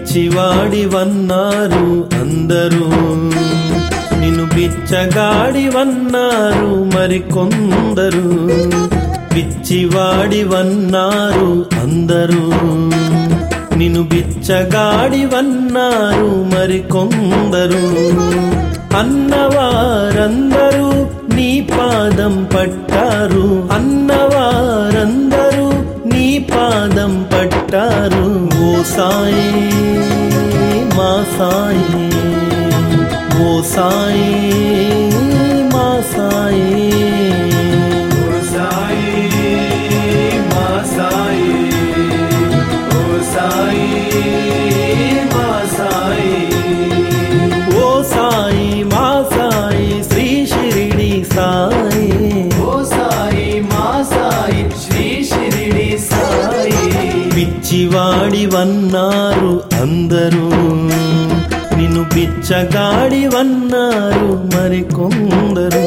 పిచ్చివాడివన్నారు అందరూ నిన్ను బిచ్చగాడివన్నారు మరికొందరు పిచ్చివాడివన్నారు అందరూ నిన్ను బిచ్చగాడివన్నారు మరికొందరు అన్నవారందరూ నీ పాదం పట్టారు అన్నవారందరూ నీ పాదం పట్టారు ఓ సాయి మా సాయి ఓ సాయి మా సాయి ఓ సాయి మా సాయి ఓ సాయి మా సాయి ఓ సాయి మా సాయి శ్రీ షిరిడి సాయి ఓ సాయి మా సాయి శ్రీ షిరిడి సాయి పిచ్చివాడివన్నారు అందరూ నిన్ను బిచ్చగాడివన్నారు మరికొందరు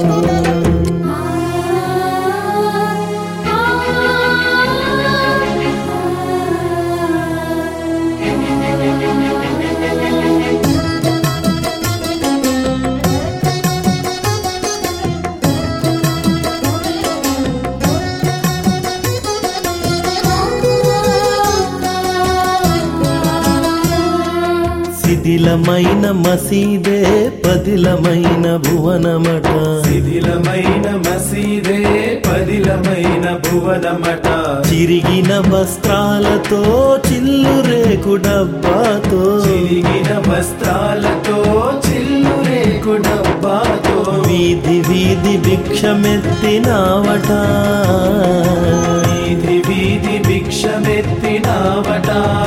శిథిలమైన మసీదే పదిలమైన భువనమట శిథిలమైన మసీదే పదిలమైన భువనమట చిరిగిన వస్త్రాలతో చిల్లు రేకు డబ్బాతో చిరిగిన వస్త్రాలతో చిల్లు రేకు డబ్బాతో వీధి వీధి భిక్షమెత్తినావట వీధి వీధి భిక్షమెత్తినావట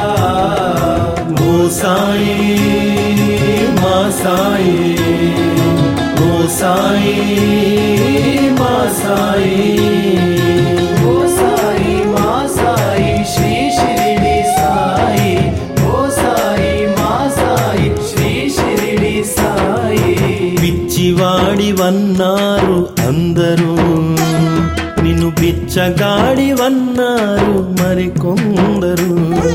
ఓ సాయి మా సాయి ఓ సాయి మా సాయి ఓ సాయి మా సాయి శ్రీ షిరిడి సాయి ఓ సాయి మా సాయి శ్రీ షిరిడి సాయి పిచ్చివాడివన్నారు అందరూ నిన్ను బిచ్చగాడివన్నారు మరికొందరు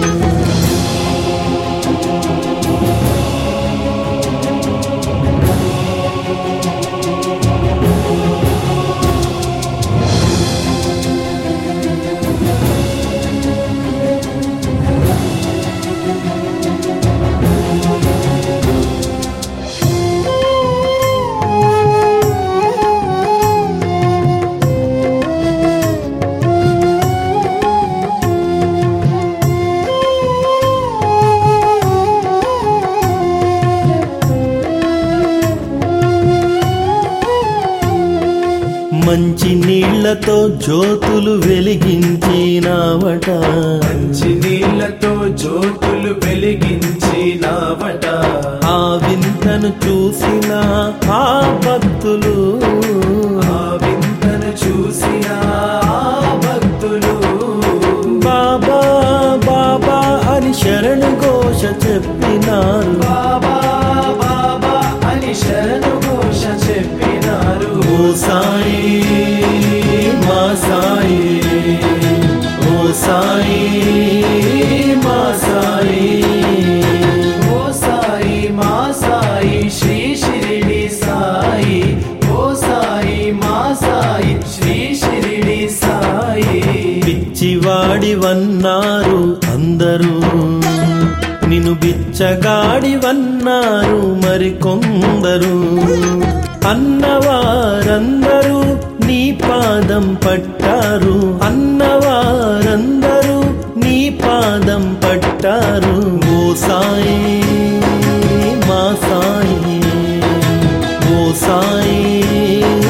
మంచి నీళ్లతో జ్యోతులు వెలిగించినావట మంచి నీళ్లతో జ్యోతులు వెలిగించినావట ఆ వింతను చూసిన ఆ భక్తులు ఆ వింతను చూసిన ఆ భక్తులు బాబా బాబా అని శరణు ఘోష చెప్పినారు బాబా బాబా అని శరణు ఘోష చెప్పినారు ఓ సాయి మా సాయి ఓ సాయి మా సాయి ఓ సాయి మా సాయి శ్రీ షిరిడి సాయి ఓ సాయి మా సాయి శ్రీ షిరిడి సాయి పిచ్చివాడివన్నారు అందరూ నిన్ను బిచ్చగాడివన్నారు మరికొందరు అన్నవారందరూ నీ పాదం పట్టారు అన్నవారందరూ నీ పాదం పట్టారు ఓ సాయి మా సాయి ఓ సాయి